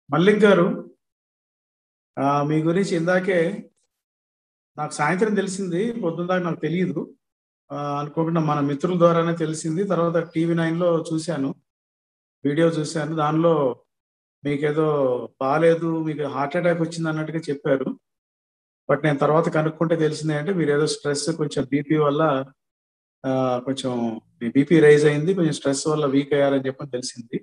మల్లిక్ గారు ఆ, మీ గురించి ఇందాకే నాకు సాయంత్రం తెలిసింది పొద్దున్న దాకా నాకు తెలియదు ఆ, అనుకోకుండా మన మిత్రుల ద్వారానే తెలిసింది తర్వాత టీవీ నైన్ లో చూశాను వీడియో చూశాను దానిలో మీకేదో బాగాలేదు మీకు హార్ట్ అటాక్ వచ్చింది అన్నట్టుగా చెప్పారు బట్ నేను తర్వాత కనుక్కుంటే తెలిసింది అంటే మీరు ఏదో స్ట్రెస్ కొంచెం బీపీ వల్ల ఆ, కొంచెం మీ బీపీ రైజ్ అయింది కొంచెం స్ట్రెస్ వల్ల వీక్ అయ్యారని చెప్పని తెలిసింది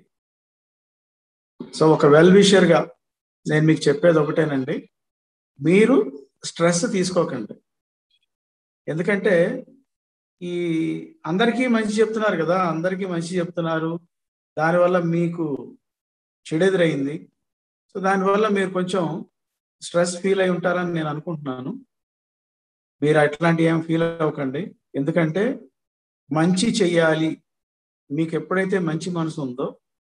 సో ఒక వెల్ విషర్ గా నేను మీకు చెప్పేది ఒకటేనండి మీరు స్ట్రెస్ తీసుకోకండి ఎందుకంటే ఈ అందరికీ మంచి చెప్తున్నారు కదా అందరికీ మంచి చెప్తున్నారు దానివల్ల మీకు చెడెదురైంది సో దానివల్ల మీరు కొంచెం స్ట్రెస్ ఫీల్ అయి ఉంటారని నేను అనుకుంటున్నాను మీరు అట్లాంటి ఏం ఫీల్ అవ్వకండి ఎందుకంటే మంచి చెయ్యాలి మీకు ఎప్పుడైతే మంచి మనసు ఉందో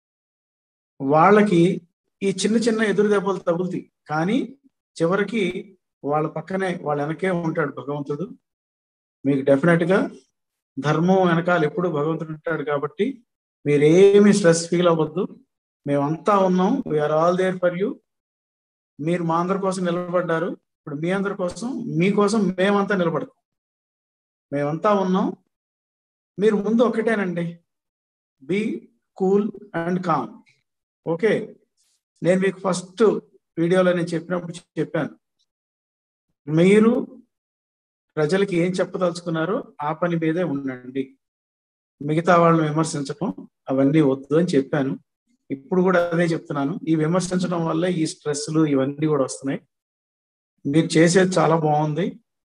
వాళ్ళకి ఈ చిన్న చిన్న ఎదురు దెబ్బలు తగులుతాయి కానీ చివరికి వాళ్ళ పక్కనే వాళ్ళ వెనకే ఉంటాడు భగవంతుడు మీకు డెఫినెట్ గా ధర్మం వెనకాల ఎప్పుడు భగవంతుడు ఉంటాడు కాబట్టి మీరేమి స్ట్రెస్ ఫీల్ అవ్వద్దు మేమంతా ఉన్నాం we are all there for you మీరు మా అందరి కోసం నిలబడ్డారు ఇప్పుడు మీ అందరి కోసం మీకోసం మేమంతా నిలబడతాం మేమంతా ఉన్నాం మీరు ముందు ఒకటేనండి be cool and calm okay నేను మీకు ఫస్ట్ వీడియోలో నేను చెప్పినప్పుడు చెప్పాను మీరు ప్రజలకి ఏం చెప్పదలుచుకున్నారో ఆ పని మీదే ఉండండి మిగతా వాళ్ళని విమర్శించడం అవన్నీ వద్దు అని చెప్పాను ఇప్పుడు కూడా అదే చెప్తున్నాను ఈ విమర్శించడం వల్ల ఈ స్ట్రెస్లు ఇవన్నీ కూడా వస్తున్నాయి మీరు చేసేది చాలా బాగుంది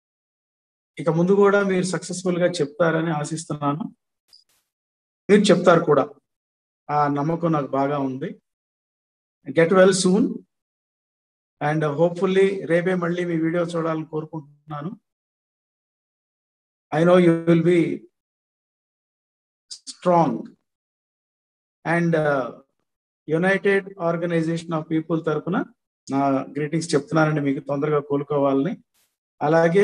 ఇక ముందు కూడా మీరు సక్సెస్ఫుల్ గా చెప్తారని ఆశిస్తున్నాను మీరు చెప్తారు కూడా ఆ నమ్మకం నాకు బాగా ఉంది get well soon and hopefully రేపే మళ్ళీ మీ వీడియో చూడాలని కోరుకుంటున్నాను I know you will be strong and united organization of people తరఫున నా గ్రీటింగ్స్ చెప్తున్నానండి మీకు తొందరగా కోలుకోవాలని అలాగే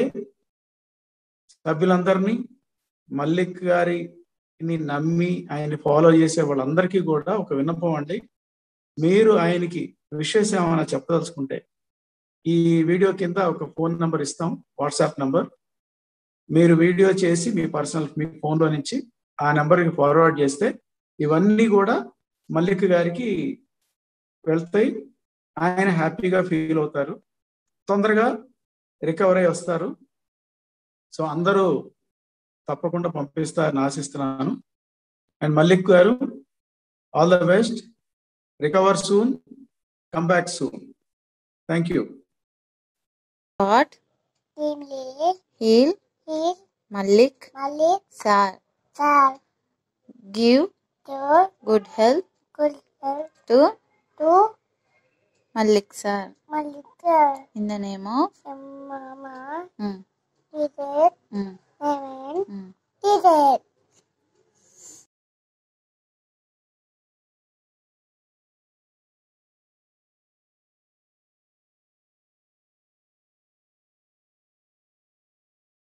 సభ్యులందరినీ మల్లిక్ గారిని నమ్మి ఆయన్ని ఫాలో చేసే వాళ్ళందరికీ కూడా ఒక విన్నపం అండి మీరు ఆయనకి విషయస్ ఏమైనా చెప్పదలుచుకుంటే ఈ వీడియో కింద ఒక ఫోన్ నంబర్ ఇస్తాం వాట్సాప్ నంబర్ మీరు వీడియో చేసి మీ పర్సనల్ మీ ఫోన్లో నుంచి ఆ నెంబర్కి ఫార్వర్డ్ చేస్తే ఇవన్నీ కూడా మల్లిక్ గారికి వెళ్తాయి ఆయన హ్యాపీగా ఫీల్ అవుతారు తొందరగా రికవర్ అయి వస్తారు సో అందరూ తప్పకుండా పంపిస్తారని ఆశిస్తున్నాను అండ్ మల్లిక్ గారు all the best recover soon come back soon thank you God Heal, heal heal, Malik Malik, Sar. Sar, Give to, good health good health, to to, Malik Sar. Malika, In the name of Mama, mm, Did it, mm, Seven, mm. Did it.